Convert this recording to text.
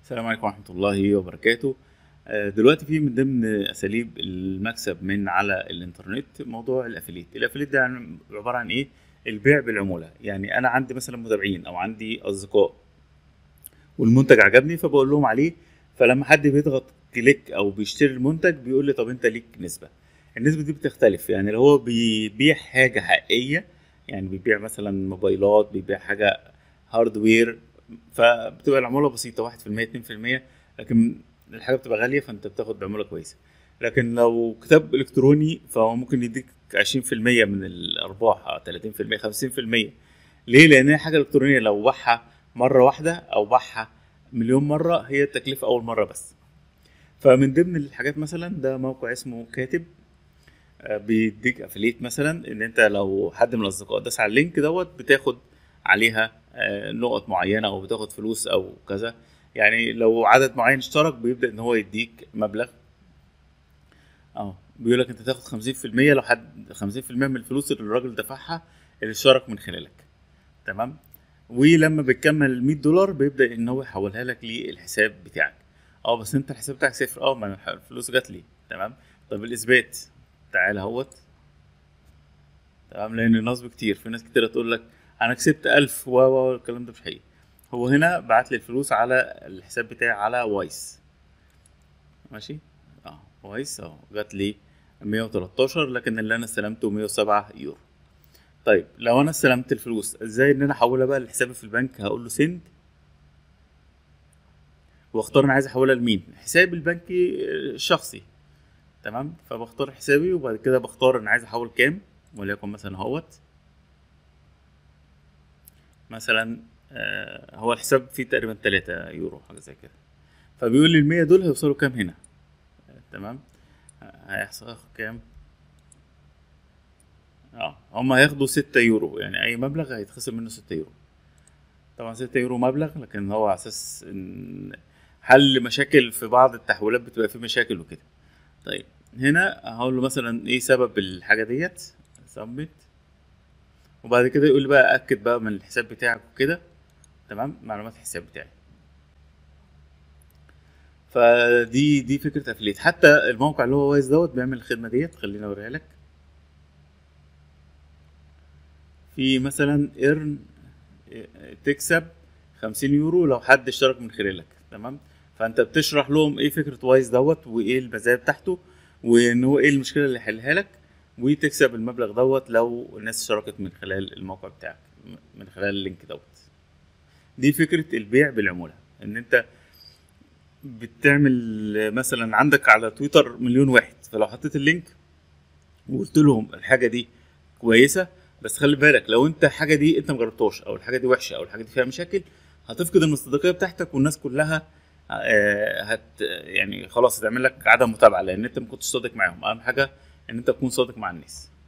السلام عليكم ورحمة الله وبركاته آه، دلوقتي في من ضمن أساليب المكسب من على الإنترنت موضوع الأفليت الأفليت ده يعني عبارة عن إيه؟ البيع بالعمولة يعني أنا عندي مثلا متابعين أو عندي أصدقاء والمنتج عجبني فبقول لهم عليه فلما حد بيضغط كليك أو بيشتري المنتج بيقول لي طب أنت ليك نسبة النسبة دي بتختلف يعني لو هو بيبيع حاجة حقيقية يعني بيبيع مثلا موبايلات بيبيع حاجة هاردوير فبتبقى العمولة بسيطة واحد في المية اتنين في المية لكن الحاجة بتبقى غالية فأنت بتاخد بعمولة كويسة لكن لو كتاب إلكتروني فهو ممكن يديك عشرين في المية من الأرباح تلاتين في المية خمسين في المية ليه؟ لأن هي حاجة إلكترونية لو باعها مرة واحدة أو باعها مليون مرة هي التكلفة أول مرة بس فمن ضمن الحاجات مثلا ده موقع اسمه كاتب آه، بيديك افليت مثلا ان انت لو حد من الاصدقاء داس على اللينك دوت بتاخد عليها آه، نقط معينه او بتاخد فلوس او كذا يعني لو عدد معين اشترك بيبدا ان هو يديك مبلغ اه بيقول لك انت تاخد 50% لو حد 50% من الفلوس اللي الراجل دفعها اللي اشترك من خلالك تمام ولما بتكمل ال 100 دولار بيبدا ان هو يحولها لك للحساب بتاعك اه بس انت الحساب بتاعك صفر اه ما أنا الفلوس جات لي تمام طب الاثبات تعالى اهوت تمام لان النصب كتير في ناس كتير تقول لك انا كسبت 1000 و و الكلام ده مش حقيقي هو هنا بعت لي الفلوس على الحساب بتاعي على وايس ماشي اه وايس اهو جات لي 113 لكن اللي انا استلمته 107 يورو طيب لو انا استلمت الفلوس ازاي ان انا احولها بقى لحسابي في البنك هقول له سند واختار انا عايز احولها لمين حسابي البنكي الشخصي تمام فبختار حسابي وبعد كده بختار انا عايز احول كام وليكن مثلا اهوت مثلا آه هو الحساب فيه تقريبا 3 يورو حاجه زي كده فبيقول لي ال 100 دول هيوصلوا كام هنا آه تمام آه، هيحصل كام اه هم هياخدوا 6 يورو يعني اي مبلغ هيتخصم منه 6 يورو طبعا 6 يورو مبلغ لكن هو على اساس ان حل مشاكل في بعض التحويلات بتبقى فيه مشاكل وكده طيب هنا هقول له مثلا ايه سبب الحاجه ديت سبميت وبعد كده يقول لي بقى اكد بقى من الحساب بتاعك وكده تمام معلومات الحساب بتاعي فدي دي فكره افليت حتى الموقع اللي هو وايز دوت بيعمل الخدمه ديت خليني اوريها لك في مثلا ايرن تكسب 50 يورو لو حد اشترك من خلالك تمام فانت بتشرح لهم ايه فكره وايز دوت وايه المزايا بتاعته وان هو ايه المشكله اللي يحلها لك وتكسب المبلغ دوت لو الناس اشتركت من خلال الموقع بتاعك من خلال اللينك دوت دي فكره البيع بالعموله ان انت بتعمل مثلا عندك على تويتر مليون واحد فلو حطيت اللينك وقلت لهم الحاجه دي كويسه بس خلي بالك لو انت الحاجه دي انت مجربتهاش او الحاجه دي وحشه او الحاجه دي فيها مشاكل هتفقد المصداقيه بتاعتك والناس كلها آه، هت يعني خلاص هتعمل لك عدم متابعه لان انت ما كنتش صادق معاهم اهم حاجه ان انت تكون صادق مع الناس